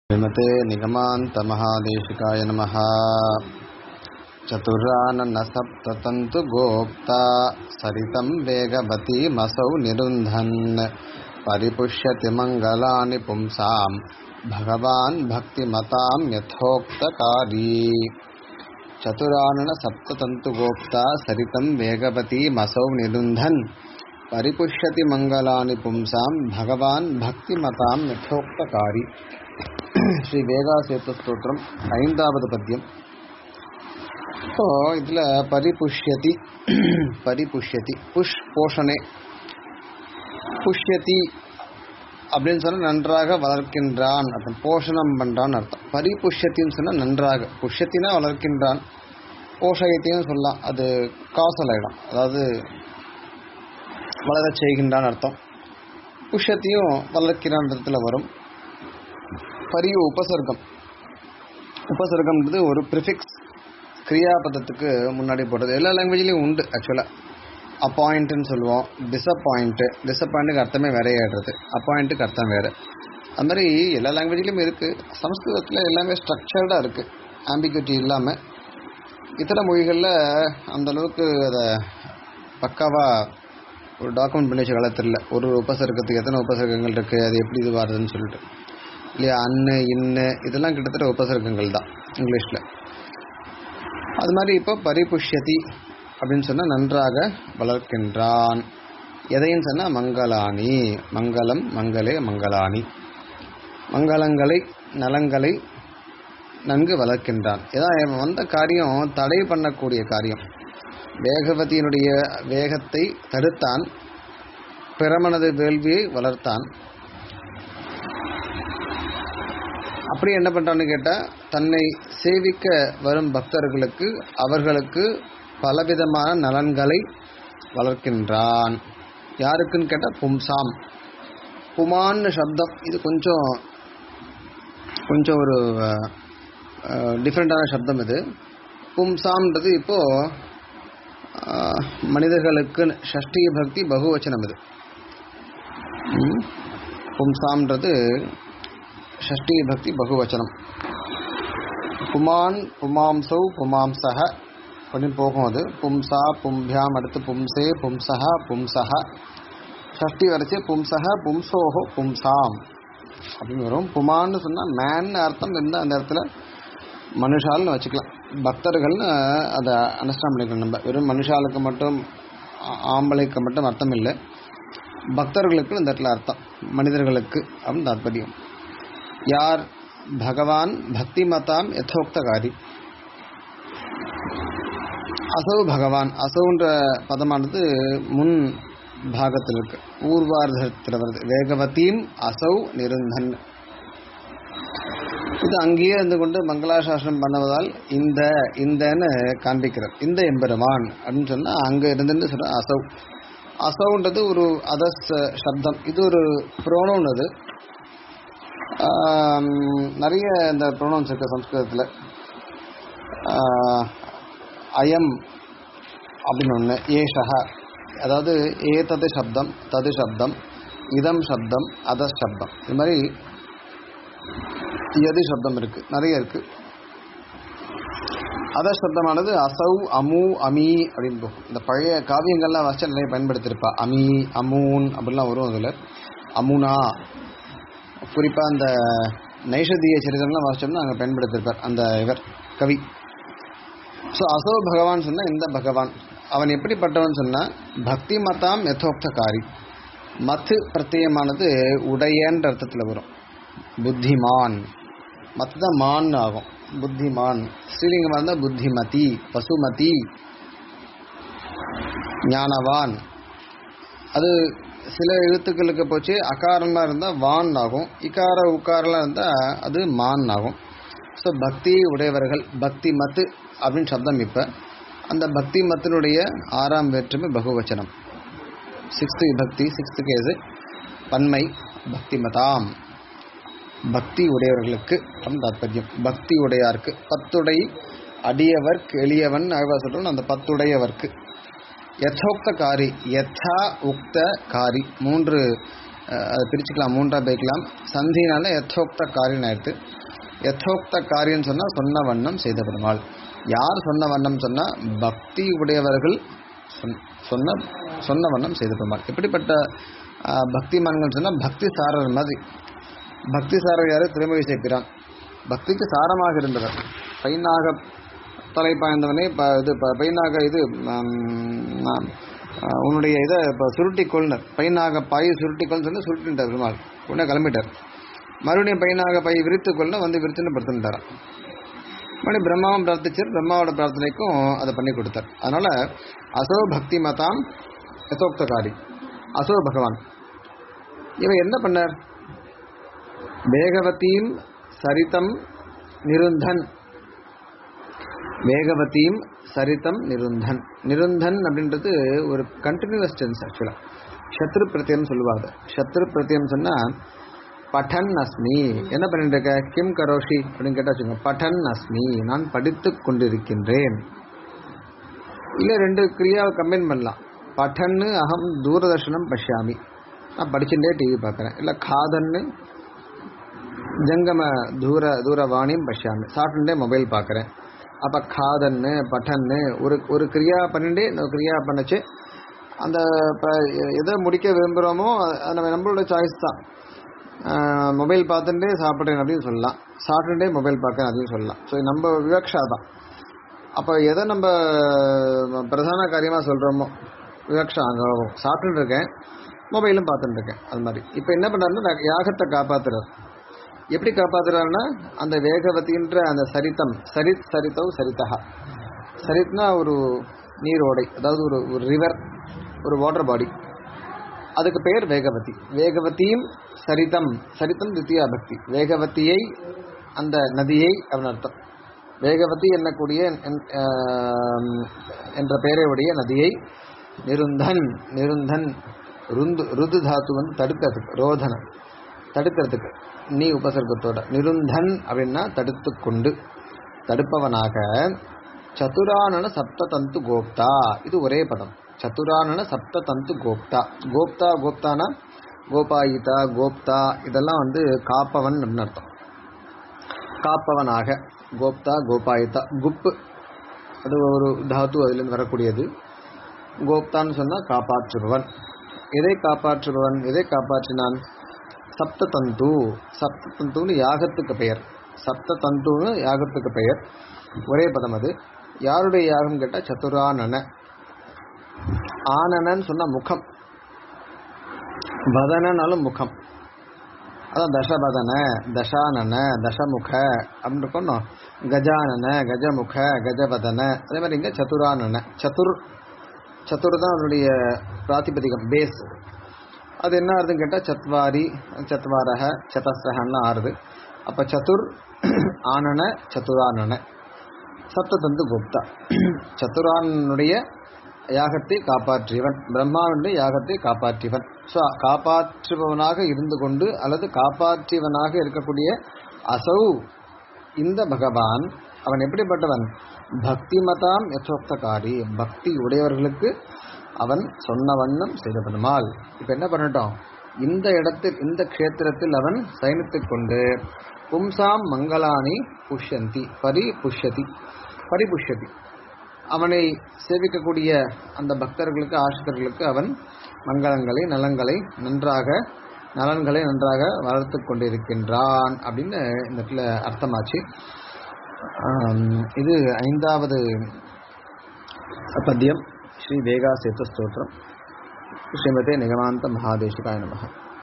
श्रीमते निगमान्तमहादेशिकाय नमः चतुराननसप्ततन्तु गोप्ता सरितं वेगवतीमसौ निरुन्धन् परिपुष्यति मङ्गलानि पुंसां भगवान् भक्तिमतां यथोक्तकारी चतुराननसप्ततन्तुगोप्ता सरितं वेगवतीमसौ निरुन्धन् परिपुष्यति मङ्गलानि पुंसां भगवान् भक्तिमतां यथोक्तकारी ஸ்ரீ வேகாசேத்த ஸ்தோத்திரம் ஐந்தாவது பத்தியம் இப்போ இதில் பரிபுஷ்யதி பரிபுஷ்யதி புஷ் போஷனே புஷ்யதி அப்படின்னு சொன்னால் நன்றாக வளர்க்கின்றான் அர்த்தம் போஷணம் பண்ணுறான்னு அர்த்தம் பரிபுஷ்யத்தின்னு சொன்னால் நன்றாக புஷ்யத்தினா வளர்க்கின்றான் போஷயத்தையும் சொல்லலாம் அது காசல் ஆகிடும் அதாவது வளரச் செய்கின்றான் அர்த்தம் புஷ்யத்தையும் வளர்க்கிறான்றதுல வரும் பரிய உபசர்க்கம் உபசர்க்கம்ன்றது ஒரு ப்ரிஃபிக்ஸ் கிரியாபதத்துக்கு முன்னாடி போடுறது எல்லா லாங்குவேஜ்லேயும் உண்டு ஆக்சுவலாக அப்பாயிண்ட்டுன்னு சொல்லுவோம் டிசப்பாயிண்ட்டு டிசப்பாயிண்ட்டுக்கு அர்த்தமே வேறையாடுறது அப்பாயிண்ட்டுக்கு அர்த்தம் வேறு அது மாதிரி எல்லா லாங்குவேஜ்லேயும் இருக்குது சமஸ்கிருதத்தில் எல்லாமே ஸ்ட்ரக்சர்டாக இருக்குது ஆம்பிக்யூட்டி இல்லாமல் இத்தர மொழிகளில் அந்த அளவுக்கு அதை பக்காவாக ஒரு டாக்குமெண்ட் பண்ணி வச்ச காலத்தில் ஒரு உபசர்க்கத்துக்கு எத்தனை உபசர்க்கங்கள் இருக்குது அது எப்படி இது வருதுன்னு சொல்லிட்டு இல்லையா அன்னு இன்னு இதெல்லாம் கிட்டத்தட்ட உபசர்க்கங்கள் தான் இங்கிலீஷில் அது மாதிரி இப்போ பரிபுஷ்யதி அப்படின்னு சொன்னால் நன்றாக வளர்க்கின்றான் எதையும் சொன்னால் மங்களானி மங்களம் மங்களே மங்களானி மங்களங்களை நலங்களை நன்கு வளர்க்கின்றான் ஏதாவது வந்த காரியம் தடை பண்ணக்கூடிய காரியம் வேகவதியினுடைய வேகத்தை தடுத்தான் பிறமனது வேள்வியை வளர்த்தான் அப்படி என்ன பண்ணுறான்னு கேட்டால் தன்னை சேவிக்க வரும் பக்தர்களுக்கு அவர்களுக்கு பலவிதமான நலன்களை வளர்க்கின்றான் யாருக்குன்னு கேட்டால் பும்சாம் புமான்னு சப்தம் இது கொஞ்சம் கொஞ்சம் ஒரு டிஃப்ரெண்ட்டான சப்தம் இது பும்சாம்ன்றது இப்போது மனிதர்களுக்கு ஷஷ்டி பக்தி பகுவச்சனம் இது பும்சாம்ன்றது ஷஷ்டி பக்தி பகுவச்சனம் புமான் புமாம்சௌ புமாம்சக அப்படின்னு போகும் அது பும்சா பும்பியாம் அடுத்து பும்சே பும்சக பும்சக ஷஷ்டி வரைச்சி பும்சக பும்சோஹோ பும்சாம் அப்படின்னு வரும் புமான்னு சொன்னால் மேன் அர்த்தம் இருந்தால் அந்த இடத்துல மனுஷால்னு வச்சுக்கலாம் பக்தர்கள்னு அதை அண்டர்ஸ்டாண்ட் பண்ணிக்கலாம் நம்ம வெறும் மனுஷாளுக்கு மட்டும் ஆம்பளைக்கு மட்டும் அர்த்தம் இல்லை பக்தர்களுக்கு இந்த இடத்துல அர்த்தம் மனிதர்களுக்கு அப்படின்னு தாற்பயம் யார் பகவான் பக்தி மதாம் யதோக்தகாரி அசௌ பகவான் அசௌன்ற பதமானது முன் பாகத்தில் இருக்கு பூர்வார்த்தத்தில் வருது வேகவதீம் அசௌ நிருந்தன் இது அங்கேயே இருந்து கொண்டு மங்களாசாசனம் பண்ணுவதால் இந்த இந்தன்னு காண்பிக்கிறார் இந்த எம்பெருமான் அப்படின்னு சொன்னால் அங்கே இருந்துன்னு சொல்ற அசௌ அசௌன்றது ஒரு அதஸ் சப்தம் இது ஒரு புரோனோன் அது நிறைய இந்த ப்ரொனவுன்ஸ் இருக்குது சம்ஸ்கிருதத்தில் அயம் அப்படின்னு ஒன்று ஏஷக அதாவது ஏ தது சப்தம் தது சப்தம் இதம் சப்தம் அத சப்தம் இது மாதிரி எது சப்தம் இருக்குது நிறைய இருக்குது அத சப்தமானது அசௌ அமு அமி அப்படின்னு போகும் இந்த பழைய காவியங்கள்லாம் வச்சு நிறைய பயன்படுத்தியிருப்பா அமி அமூன் அப்படிலாம் வரும் அதில் அமுனா குறிப்பாக அந்த நைஷதிய சரித்திரம்லாம் வாசிச்சோம்னா அங்கே பயன்படுத்தியிருப்பார் அந்த இவர் கவி ஸோ அசோ பகவான் சொன்னால் இந்த பகவான் அவன் எப்படிப்பட்டவன் சொன்னால் பக்தி மதாம் யதோக்தகாரி மத்து பிரத்யமானது உடையன்ற அர்த்தத்தில் வரும் புத்திமான் மத்து தான் மான் ஆகும் புத்திமான் ஸ்ரீலிங்கமாக இருந்தால் புத்திமதி பசுமதி ஞானவான் அது சில எழுத்துக்களுக்கு போச்சு அகாரமாக இருந்தால் வான் ஆகும் இக்கார உக்காரெலாம் இருந்தால் அது மான் ஆகும் ஸோ பக்தி உடையவர்கள் பக்தி மத்து அப்படின்னு சப்தம் இப்போ அந்த பக்தி மத்தினுடைய ஆறாம் வேற்றுமை பகுவச்சனம் சிக்ஸ்த்து பக்தி சிக்ஸ்த்து கேஸு பன்மை பக்தி மதாம் பக்தி உடையவர்களுக்கு அப்படின்னு தாற்பயம் பக்தி உடையாருக்கு பத்துடை அடியவர்க்கு எளியவன் அழகா சொல்கிறோம் அந்த பத்துடையவர்க்கு யதோக்த காரி யதா உக்த காரி மூன்று அஹ், அதை பிரிச்சுக்கலாம் மூன்றா பிரிக்கலாம் சந்தினால யதோக்த காரியம் ஆயிடுத்து யதோக்த காரியம் சொன்னால் சொன்ன வண்ணம் செய்த பெருமாள் யார் சொன்ன வண்ணம் சொன்னால் பக்தி உடையவர்கள் சொன்ன- சொன்ன சொன்ன வண்ணம் செய்த பெருமாள் எப்படிப்பட்ட அஹ், பக்திமான்கள் சொன்னால் பக்தி சாரர் மாதிரி பக்தி சாரர் யாரு திருமதி சேர்க்கிறான் பக்திக்கு சாரமாக இருந்தவர் பைனாக தலை பாய்ந்தவனே ப இது ப- பைனாக இது ம், ஆம், அஹ், உன்னுடைய இதை இப்போ சுருட்டி கொள்னர் பைனாக பாய் சுருட்டி கொள்னு சொல்லி சுருட்டின்ட்டார் பெருமாள் உடனே கிளம்பிட்டார் மறுபடியும் பையனாக பை விரித்து கொள்ள வந்து விரித்துன்னு படுத்துட்டாராம் மறுபடியும் பிரம்மாவும் பிரார்த்திச்சார் பிரம்மாவோட பிரார்த்தனைக்கும் அதை பண்ணி கொடுத்தார் அதனால அசோ பக்தி மதாம் யதோக்தகாரி அசோ பகவான் இவன் என்ன பண்ணார் வேகவதீம் சரிதம் நிருந்தன் வேகவதீம் சரிதம் நிருந்தன் நிருந்தன் அப்படின்றது ஒரு கண்டினியூஸ் டென்ஸ் ஆக்சுவலாக சத்ரு பிரத்யம் சொல்லுவாங்க சத்ரு பிரத்யம் சொன்னால் பட்டன் அஸ்மி என்ன பண்ணிட்டு இருக்க கிம் கரோஷி அப்படின்னு கேட்டா வச்சுக்கோங்க பட்டன் அஸ்மி நான் படித்துக் கொண்டிருக்கின்றேன் இல்லை ரெண்டு கிரியாவை கம்பைன் பண்ணலாம் பட்டன்னு அகம் தூரதர்ஷனம் பஷ்யாமி நான் படிச்சுட்டே டிவி பார்க்குறேன் இல்லை காதன்னு ஜங்கம தூர தூரவாணியும் பஷ்யாமி சாப்பிட்டுட்டே மொபைல் பார்க்குறேன் அப்போ காதன்னு பட்டன்னு ஒரு ஒரு கிரியா பண்ணிட்டு இன்னொரு கிரியா பண்ணுச்சு அந்த இப்போ எதை முடிக்க விரும்புகிறோமோ அது நம்ம நம்மளோட சாய்ஸ் தான் மொபைல் பார்த்துட்டே சாப்பிட்றேன் அப்படின்னு சொல்லலாம் சாப்பிட்டுட்டே மொபைல் பார்க்குறேன் அப்படின்னு சொல்லலாம் ஸோ நம்ம விவக்ஷா தான் அப்போ எதை நம்ம பிரதான காரியமாக சொல்கிறோமோ விவக்ஷா அங்கே சாப்பிட்டுட்டு இருக்கேன் மொபைலும் பார்த்துட்டு இருக்கேன் அது மாதிரி இப்போ என்ன பண்ணுறாருன்னா யாகத்தை காப்பாத்துறாரு எப்படி காப்பாத்துறாருன்னா அந்த வேகவதின்ற அந்த சரித்தம் சரித் சரித்தவ் சரித்தகா சரித்னா ஒரு நீரோடை அதாவது ஒரு ஒரு ரிவர் ஒரு வாட்டர் பாடி அதுக்கு பெயர் வேகவதி வேகவதியும் சரிதம் சரிதம் தித்தியா பக்தி வேகவதியை அந்த நதியை அப்படின்னு அர்த்தம் வேகவதி என்னக்கூடிய என்- ஆம், என்ற பெயரை உடைய நதியை நிருந்தன் நிருந்தன் ருந்து ருது தாத்து வந்து தடுக்கிறதுக்கு ரோதனம் தடுக்கிறதுக்கு நீ உபசர்க்கத்தோட நிருந்தன் அப்படின்னா தடுத்து கொண்டு தடுப்பவனாக சதுரானன சப்த தந்து கோப்தா இது ஒரே பதம் சதுரானன சப்த தந்து கோப்தா கோப்தா கோப்தானா கோபாயிதா கோப்தா இதெல்லாம் வந்து காப்பவன் அப்படின்னு அர்த்தம் காப்பவனாக கோப்தா கோபாயிதா குப்பு அது ஒரு தாத்து அதிலிருந்து வரக்கூடியது கோப்தான்னு சொன்னால் காப்பாற்றுபவன் எதை காப்பாற்றுபவன் எதை காப்பாற்றினான் சப்த தந்து சப்த தந்துன்னு யாகத்துக்கு பெயர் சப்த தந்துன்னு யாகத்துக்கு பெயர் ஒரே பதம் அது யாருடைய யாகம் கேட்டால் சதுரானன ஆனனன்னு சொன்னா முகம் வதனனாலும் முகம் அதான் தசபதன தசானன தசமுக அப்படின்னு இருக்கணும் கஜானன கஜமுக கஜபதன அதே மாதிரி இங்கே சதுரானன சதுர் சதுர் தான் அதனுடைய பிராத்திபதிகம் பேஸ் அது என்ன ஆறுதுன்னு கேட்டால் சத்வாரி சத்வாரக சதஸ்ரகன்னு ஆறுது அப்போ சதுர் ஆனன சதுரானன சப்ததந்து குப்தா சத்துரானுடைய யாகத்தை காப்பாற்றியவன் பிரம்மாவுடைய யாகத்தை காப்பாற்றியவன் ஸோ காப்பாற்றுபவனாக இருந்து கொண்டு அல்லது காப்பாற்றியவனாக இருக்கக்கூடிய அசௌ இந்த பகவான் அவன் எப்படிப்பட்டவன் பக்தி மதாம் யசோக்தகாரி பக்தி உடையவர்களுக்கு அவன் சொன்ன வண்ணம் செய்த பெருமாள் இப்போ என்ன பண்ணட்டும் இந்த இடத்தில் இந்த க்ஷேத்திரத்தில் அவன் சயனித்துக் கொண்டு பும்சாம் மங்களானி புஷ்யந்தி பரி புஷ்யதி பரிபுஷ்யதி அவனை சேவிக்கக்கூடிய அந்த பக்தர்களுக்கு ஆசிரியர்களுக்கு அவன் மங்களங்களை நலங்களை நன்றாக நலன்களை நன்றாக வளர்த்து கொண்டிருக்கின்றான் அப்படின்னு இந்த இடத்துல அர்த்தமாச்சு ஆம், இது ஐந்தாவது பத்தியம் ஸ்ரீ வேகா சேத்து ஸ்தோத்திரம் ஸ்ரீமதே நிகமாந்த மகாதேசிகாய நமः